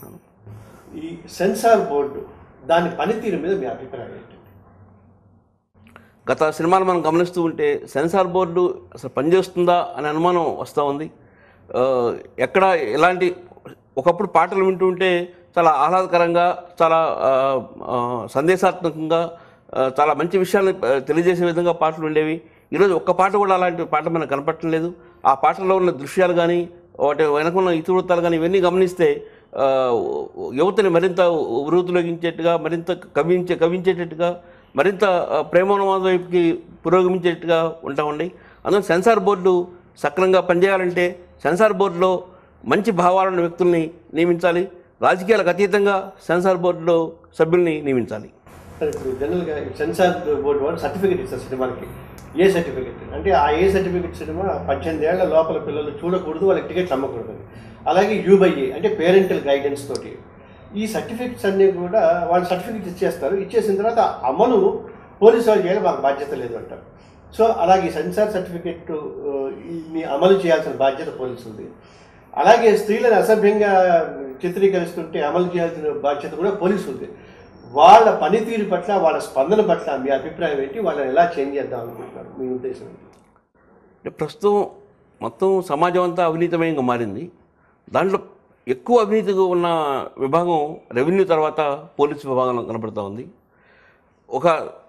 కోరుకుంటున్నాను ఈ censor board దాని పనితీరు మీద మీ అభిప్రాయం ఏంటి గత సినిమాలు మనం గమనిస్తూ ఉంటే సెన్సార్ బోర్డు అసలు పనిచేస్తుందా అనే అనుమానం వస్తూ ఉంది ఆ, ఎక్కడ ఎలాంటి ఒకప్పుడు పాటలు వింటూ ఉంటే చాలా ఆహ్లాదకరంగా చాలా ఆ, ఆ, సందేశాత్మకంగా ఆ, చాలా మంచి విషయాన్ని ఆ, తెలియజేసే విధంగా పాటలు ఉండేవి ఈరోజు ఒక్క పాట కూడా అలాంటి పాట మనకు కనపడటం లేదు ఆ పాటలో ఉన్న దృశ్యాలు కానీ వాటి వెనకున్న ఇతివృత్తాలు కానీ ఇవన్నీ గమనిస్తే ఆ, యువతని మరింత వృత్తిలోగించేట్టుగా మరింత కవించే కవించేటట్టుగా మరింత ఆ, ప్రేమోన్మాద వైపుకి పురోగమించేట్టుగా ఉంటా ఉన్నాయి అందులో సెన్సార్ బోర్డు సక్రమంగా పనిచేయాలంటే సెన్సార్ బోర్డులో మంచి భావాలున్న వ్యక్తుల్ని నియమించాలి రాజకీయాలకు అతీతంగా సెన్సార్ బోర్డులో సభ్యుల్ని నియమించాలి సరే ఇప్పుడు జనరల్గా ఈ సెన్సార్ బోర్డు వాళ్ళు సర్టిఫికేట్ ఇస్తారు సినిమాకి ఏ సర్టిఫికేట్ అంటే ఆ ఏ సర్టిఫికేట్ సినిమా పద్దెనిమిది ఏళ్ల లోపల పిల్లలు చూడకూడదు వాళ్ళకి టికెట్లు అమ్మకూడదు అలాగే యూబైఏ అంటే పేరెంటల్ గైడెన్స్ తోటి ఈ సర్టిఫికెట్స్ అన్నీ కూడా వాళ్ళు సర్టిఫికెట్స్ ఇచ్చేస్తారు ఇచ్చేసిన తర్వాత అమలు పోలీసు వాళ్ళు చేయాలి మాకు బాధ్యత లేదు అంటారు సో అలాగే సెన్సార్ సర్టిఫికెట్ మీ అమలు చేయాల్సిన బాధ్యత పోలీసులది అలాగే స్త్రీలను అసభ్యంగా చిత్రీకరిస్తుంటే అమలు చేయాల్సిన బాధ్యత కూడా పోలీసులది వాళ్ళ పనితీరు పట్ల వాళ్ళ స్పందన పట్ల మీ అభిప్రాయం ఏంటి వాళ్ళని ఎలా చేంజ్ చేద్దాం అనుకుంటున్నారు మీ ఉద్దేశం ఏంటి అంటే ప్రస్తుతం మొత్తం సమాజం అంతా అవినీతమయంగా మారింది దాంట్లో ఎక్కువ అవినీతిగా ఉన్న విభాగం రెవెన్యూ తర్వాత పోలీసు విభాగంలో కనబడుతూ ఉంది ఒక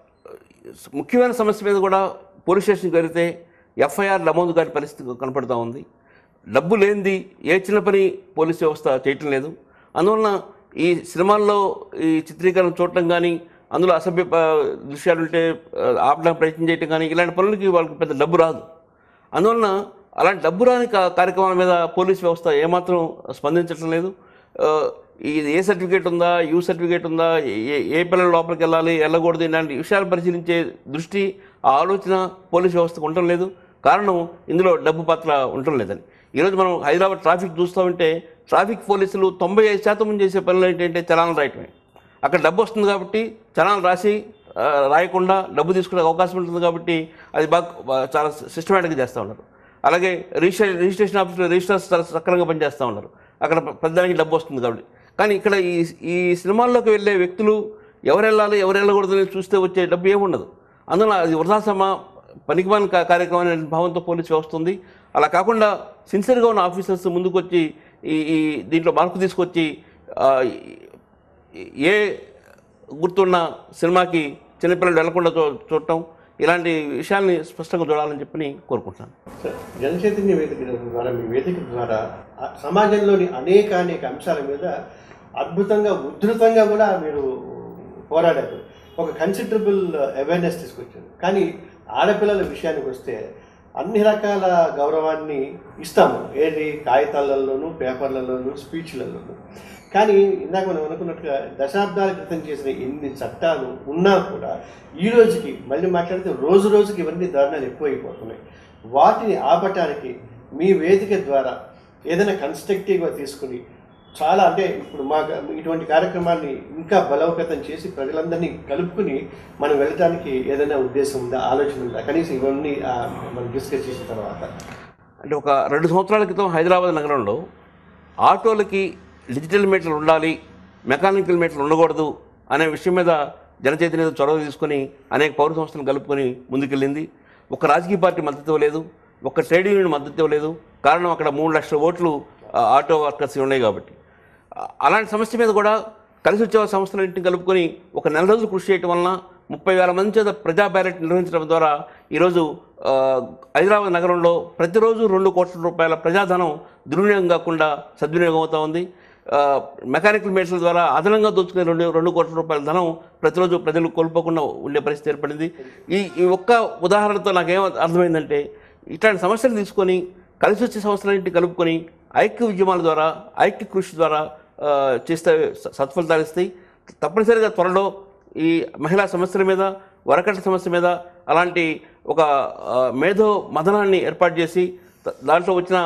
ముఖ్యమైన సమస్య మీద కూడా పోలీస్ స్టేషన్కి వెళితే ఎఫ్ఐఆర్ నమోదు కాని పరిస్థితి కనపడుతూ ఉంది డబ్బు లేనిది ఏ చిన్న పని పోలీస్ వ్యవస్థ చేయటం లేదు అందువలన ఈ సినిమాల్లో ఈ చిత్రీకరణ చూడటం కానీ అందులో అసభ్య ప- దృశ్యాలు ఉంటే ఆ, ఆపడానికి ప్రయత్నం చేయటం కానీ ఇలాంటి పనులకి వాళ్ళకి పెద్ద డబ్బు రాదు అందువలన అలాంటి డబ్బు రాని కా- కార్యక్రమాల మీద పోలీస్ వ్యవస్థ ఏమాత్రం స్పందించడం లేదు ఆ, ఇది ఏ సర్టిఫికేట్ ఉందా యూ సర్టిఫికేట్ ఉందా ఏ ఏ పిల్లల లోపలికి వెళ్ళాలి వెళ్ళకూడదు ఇలాంటి విషయాలు పరిశీలించే దృష్టి ఆ ఆలోచన పోలీస్ వ్యవస్థకు ఉండటం లేదు కారణం ఇందులో డబ్బు పాత్ర ఉండటం లేదని ఈరోజు మనం హైదరాబాద్ ట్రాఫిక్ చూస్తూ ఉంటే ట్రాఫిక్ పోలీసులు తొంభై ఐదు శాతం చేసే పనులు ఏంటంటే చలానాలు రాయటమే అక్కడ డబ్బు వస్తుంది కాబట్టి చలానాలు రాసి ఆ, రాయకుండా డబ్బు తీసుకునే అవకాశం ఉంటుంది కాబట్టి అది బాగా బా- చాలా సిస్టమేటిక్గా చేస్తూ ఉన్నారు అలాగే రిజిస్ట్రే రిజిస్ట్రేషన్ ఆఫీస్లో రిజిస్టర్స్ చాలా సక్రమంగా పనిచేస్తూ ఉన్నారు అక్కడ పెద్దదానికి డబ్బు వస్తుంది కాబట్టి కానీ ఇక్కడ ఈ ఈ సినిమాల్లోకి వెళ్ళే వ్యక్తులు ఎవరు వెళ్ళాలి ఎవరు వెళ్ళకూడదు అని చూస్తే వచ్చే డబ్బు ఏముండదు అందువల్ల అది వృధాసమ పనికిమాలిన కా- కార్యక్రమం అనే భావంతో పోలీసు వ్యవస్థ ఉంది అలా కాకుండా సిన్సియర్గా ఉన్న ఆఫీసర్స్ ముందుకు వచ్చి ఈ ఈ దీంట్లో మార్పు తీసుకొచ్చి ఆ, ఈ- ఏ గుర్తున్న సినిమాకి చిన్నపిల్లలు వెళ్లకుండా చూ చూడటం ఇలాంటి విషయాల్ని స్పష్టంగా చూడాలని చెప్పని కోరుకుంటున్నాను సార్ జనచైతన్య వేదిక ద్వారా మీ వేదిక ద్వారా ఆ సమాజంలోని అనేక అనేక అంశాల మీద అద్భుతంగా ఉధృతంగా కూడా మీరు పోరాడారు ఒక కన్సిడరబుల్ అవేర్నెస్ తీసుకొచ్చారు కానీ ఆడపిల్లల విషయానికి వస్తే అన్ని రకాల గౌరవాన్ని ఇస్తాము ఏది కాగితాలలోనూ పేపర్లలోనూ స్పీచ్లలోనూ కానీ ఇందాక మనం అనుకున్నట్టుగా దశాబ్దాల క్రితం చేసిన ఎన్ని చట్టాలు ఉన్నా కూడా ఈ రోజుకి మళ్ళీ మాట్లాడితే రోజు రోజుకి ఇవన్నీ దారుణాలు ఎక్కువైపోతున్నాయి వాటిని ఆపటానికి మీ వేదిక ద్వారా ఏదైనా కన్స్ట్రక్టివ్గా తీసుకుని చాలా అంటే ఇప్పుడు మా ఇటువంటి కార్యక్రమాన్ని ఇంకా బలోపేతం చేసి ప్రజలందరినీ కలుపుకుని మనం వెళ్ళటానికి ఏదైనా ఉద్దేశం ఉందా ఆలోచన ఉందా కనీసం ఇవన్నీ ఆ, మనం డిస్కస్ చేసిన తర్వాత అంటే ఒక రెండు సంవత్సరాల క్రితం హైదరాబాద్ నగరంలో ఆటోలకి డిజిటల్ మీటర్లు ఉండాలి మెకానికల్ మీటర్లు ఉండకూడదు అనే విషయం మీద జనచైతన్య చొరవ తీసుకొని అనేక పౌర సంస్థలను కలుపుకొని ముందుకెళ్ళింది ఒక రాజకీయ పార్టీ మద్దతు ఇవ్వలేదు ఒక ట్రేడ్ యూనియన్ మద్దతు ఇవ్వలేదు కారణం అక్కడ మూడు లక్షల ఓట్లు ఆ, ఆటో వర్కర్స్ ఉన్నాయి కాబట్టి ఆ, అలాంటి సమస్య మీద కూడా కలిసి వచ్చే సంస్థలన్నింటిని కలుపుకొని ఒక నెల రోజులు కృషి చేయటం వలన ముప్పై వేల మంది చేత ప్రజా బ్యాలెట్ నిర్వహించడం ద్వారా ఈరోజు ఆ, హైదరాబాద్ నగరంలో ప్రతిరోజు రెండు కోట్ల రూపాయల ప్రజాధనం దుర్వినియోగం కాకుండా సద్వినియోగం అవుతా ఉంది ఆ, మెకానికల్ మీటర్ల ద్వారా అదనంగా దోచుకునే రెండు రెండు కోట్ల రూపాయల ధనం ప్రతిరోజు ప్రజలు కోల్పోకుండా ఉండే పరిస్థితి ఏర్పడింది ఈ ఈ ఒక్క ఉదాహరణతో నాకేం అర్థమైందంటే ఇట్లాంటి సమస్యలు తీసుకొని కలిసి వచ్చే సంస్థలన్నింటినీ కలుపుకొని ఐక్య ఉద్యమాల ద్వారా ఐక్య కృషి ద్వారా ఆ, చేస్తే స- సత్ఫలితాలు ఇస్తాయి తప్పనిసరిగా త్వరలో ఈ మహిళా సమస్యల మీద వరకట్ల సమస్య మీద అలాంటి ఒక ఆ, మేధో మదనాన్ని ఏర్పాటు చేసి ద- దాంట్లో వచ్చిన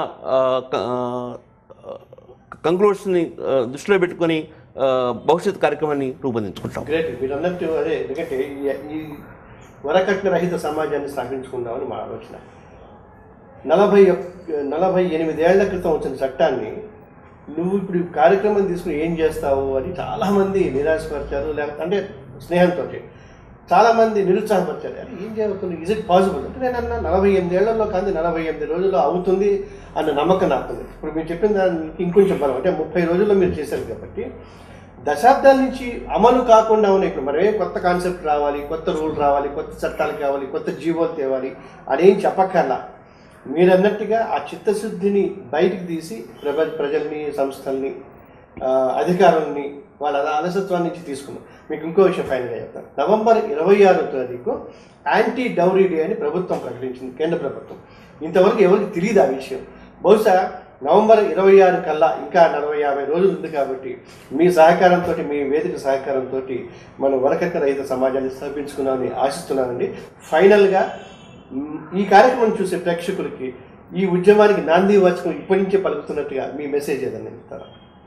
కంక్లూషన్ని దృష్టిలో పెట్టుకొని ఆ, భవిష్యత్ కార్యక్రమాన్ని రూపొందించుకుంటాం గ్రేట్ మీరు అన్నట్టు అదే ఎందుకంటే ఈ- ఈ వరకట్న రహిత సమాజాన్ని స్థాపించుకుందామని మా ఆలోచన నలభై ఒక్- నలభై ఎనిమిదేళ్ల క్రితం వచ్చిన చట్టాన్ని నువ్వు ఇప్పుడు ఈ కార్యక్రమం తీసుకుని ఏం చేస్తావు అని చాలామంది నిరాశపరిచారు లేకపోతే అంటే స్నేహంతో చాలామంది నిరుత్సాహపరిచారు అరే ఏం చేయబోతుంది ఇజ్ ఇట్ పాసిబుల్ అంటే నేను అన్న నలభై ఎనిమిది ఏళ్లలో కాదు నలభై ఎనిమిది రోజుల్లో అవుతుంది అన్న నమ్మకం నాకు ఉంది ఇప్పుడు మీరు చెప్పిన దానికి ఇంకొంచెం బలం అంటే ముప్పై రోజుల్లో మీరు చేశారు కాబట్టి దశాబ్దాల నుంచి అమలు కాకుండా ఉన్నాయి ఇప్పుడు మనమే కొత్త కాన్సెప్ట్ రావాలి కొత్త రూల్ రావాలి కొత్త చట్టాలు కావాలి కొత్త జీవోలు తేవాలి అదేం చెప్పక్కర్లా మీరన్నట్టుగా ఆ చిత్తశుద్ధిని బయటికి తీసి ప్రజ ప్రజల్ని సంస్థల్ని ఆ, అధికారుల్ని వాళ్ళ అల- అలసత్వాన్ని నుంచి తీసుకున్నాం మీకు ఇంకో విషయం ఫైనల్గా చెప్తాను నవంబర్ ఇరవై ఆరో తారీఖు యాంటీ డౌరీ డే అని ప్రభుత్వం ప్రకటించింది కేంద్ర ప్రభుత్వం ఇంతవరకు ఎవరికి తెలియదు ఆ విషయం బహుశా నవంబర్ ఇరవై ఆరు కల్లా ఇంకా నలభై యాభై రోజులు ఉంది కాబట్టి మీ సహకారంతో మీ వేదిక సహకారంతో మనం వరకట్న రహిత సమాజాన్ని స్థాపించుకున్నామని ఆశిస్తున్నానండి ఫైనల్గా మ్, ఈ కార్యక్రమం చూసే ప్రేక్షకులకి ఈ ఉద్యమానికి నాంది వచనం ఇప్పటి నుంచే పలుకుతున్నట్టుగా మీ మెసేజ్ ఏదన్నా ఇస్తారా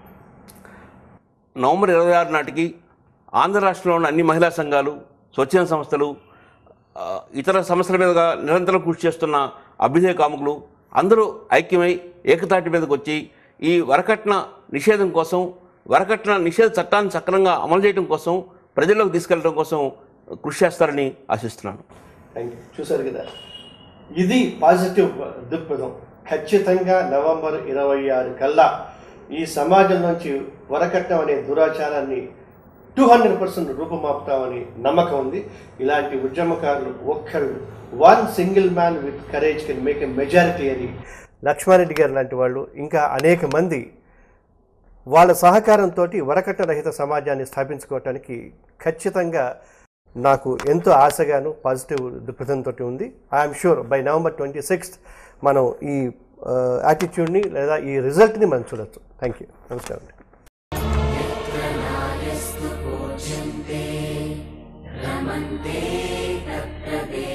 నవంబర్ ఇరవై ఆరు నాటికి ఆంధ్ర రాష్ట్రంలో ఉన్న అన్ని మహిళా సంఘాలు స్వచ్ఛంద సంస్థలు ఆ, ఇతర సమస్యల మీదుగా నిరంతరం కృషి చేస్తున్న అభ్యుదయ కాముకులు అందరూ ఐక్యమై ఏకతాటి మీదకి వచ్చి ఈ వరకట్న నిషేధం కోసం వరకట్న నిషేధ చట్టాన్ని సక్రమంగా అమలు చేయడం కోసం ప్రజల్లోకి తీసుకెళ్ళడం కోసం కృషి చేస్తారని ఆశిస్తున్నాను థ్యాంక్ యూ చూసారు కదా ఇది పాజిటివ్ దృక్పథం ఖచ్చితంగా నవంబర్ ఇరవై ఆరు కల్లా ఈ సమాజం నుంచి వరకట్నం అనే దురాచారాన్ని టూ హండ్రెడ్ పర్సెంట్ రూపుమాపుతామని నమ్మకం ఉంది ఇలాంటి ఉద్యమకారులు ఒక్కరు one single man with courage can make a majority అని లక్ష్మారెడ్డి గారు లాంటి వాళ్ళు ఇంకా అనేక మంది వాళ్ళ సహకారంతో వరకట్న రహిత సమాజాన్ని స్థాపించుకోవటానికి ఖచ్చితంగా నాకు ఎంతో ఆశగాను పాజిటివ్ దృక్పథంతో ఉంది I'm sure by November twenty sixth మనం ఈ యాటిట్యూడ్ని లేదా ఈ రిజల్ట్ని మనం చూడొచ్చు థ్యాంక్ యూ నమస్కారం అండి रमन्ते तत्र देव